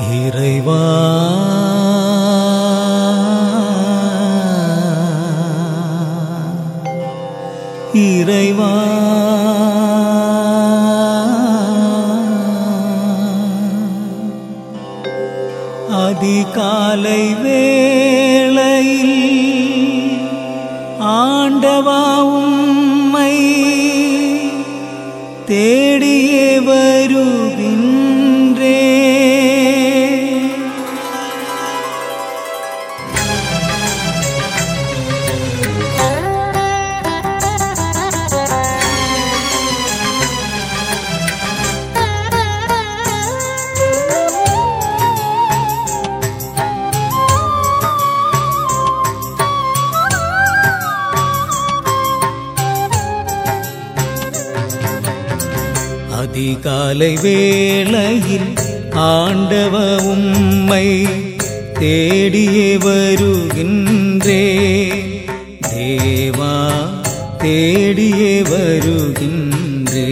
இறைவா இறைவா அதிகாலை வேளையில் ஆண்டவா உம்மை தேடியே வருகின்றே அதிகாலை வேளையில் ஆண்டவ உம்மை தேடியே வருகின்றே தேவா தேடியே வருகின்றே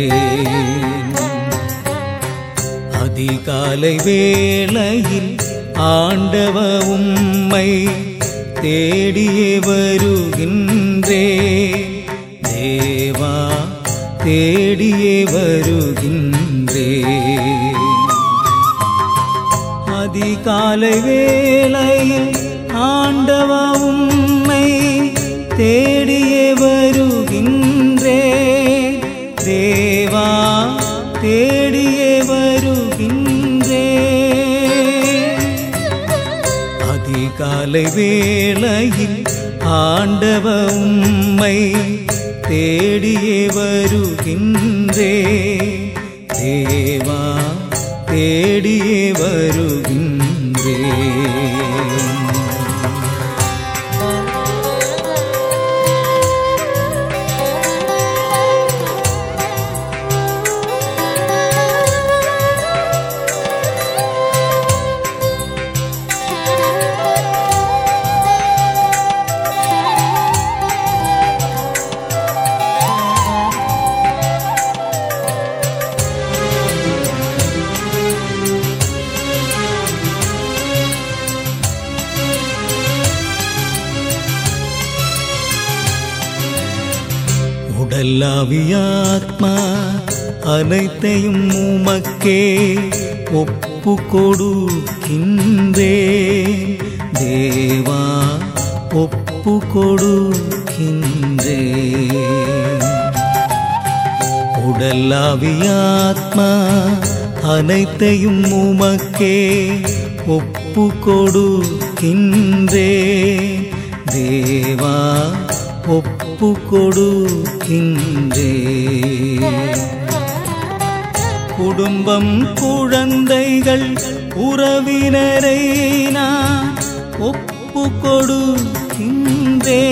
அதிகாலை வேளையில் ஆண்டவ உம்மை தேடியே வருகின்றே தேவா தேடியே வருகின்றே அதிகாலை வேளையில் ஆண்டவ உம்மை தேடியே வருகின்றே தேவா தேடியே வருகின்றே அதிகாலை வேளையில் ஆண்டவ உம்மை தேடியே வருகின்றே தேவா தேடியே வருகின்றே உடல்லாவியாத்மா அனைத்தையும் உமக்கே ஒப்பு கொடுக்கின்றே தேவா ஒப்பு கொடுக்கின்றே உடல்லாவியாத்மா அனைத்தையும் உமக்கே ஒப்பு கொடுக்கின்றே தேவா ஒப்பு கொடுக்கின்றே குடும்பம் குழந்தைகள் உறவினரை நான் ஒப்பு கொடுக்கின்றே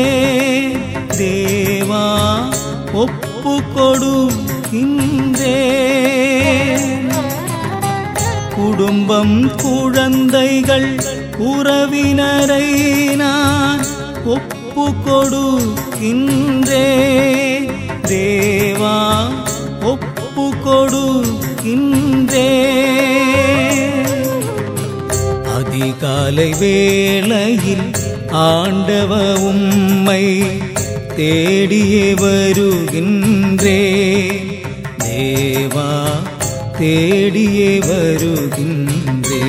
தேவா ஒப்பு கொடுக்கின்றே குடும்பம் குழந்தைகள் உறவினரை நான் ஒப்பு கொடுக்கின்றே தேவா ஒப்பு கொடுக்கின்றே அதிகாலை வேளையில் ஆண்டவ உம்மை தேடியே வருகின்றே தேவா தேடியே வருகின்றே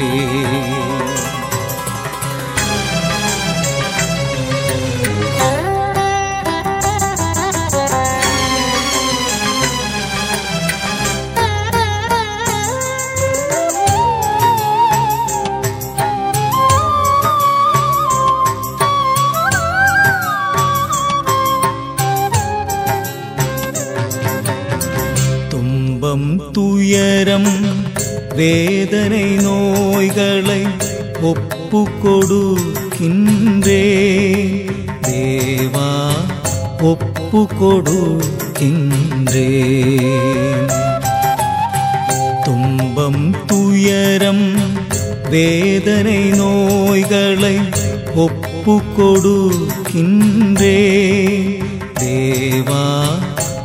துன்பம் துயரம் வேதனை நோய்களை ஒப்பு கொடுக்கின்றே தேவா ஒப்பு கொடுக்கின்றே துன்பம் துயரம் வேதனை நோய்களை ஒப்பு கொடுக்கின்றே தேவா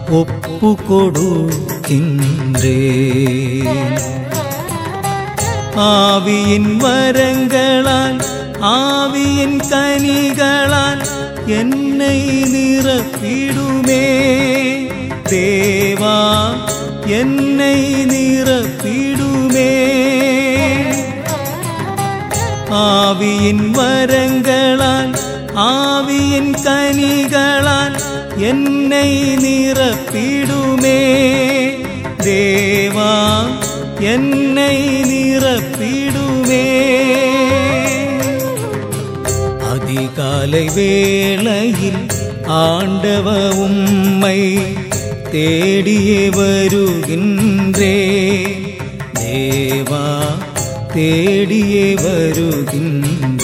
ஒப்பு கொடுக்கின்றே ஆவியின் வரங்களால் ஆவியின் கனிகளால் என்னை நிரப்பிடுமே தேவா என்னை நிரப்பிடுமே ஆவியின் வரங்களால் ஆவியின் கனிகளால் என்னை நிரப்பிடுமே தேவா என்னை நிரப்பிடுமே அதிகாலை வேளையில் ஆண்டவ உம்மை தேடியே வருகின்றே தேவா தேடியே வருகின்றே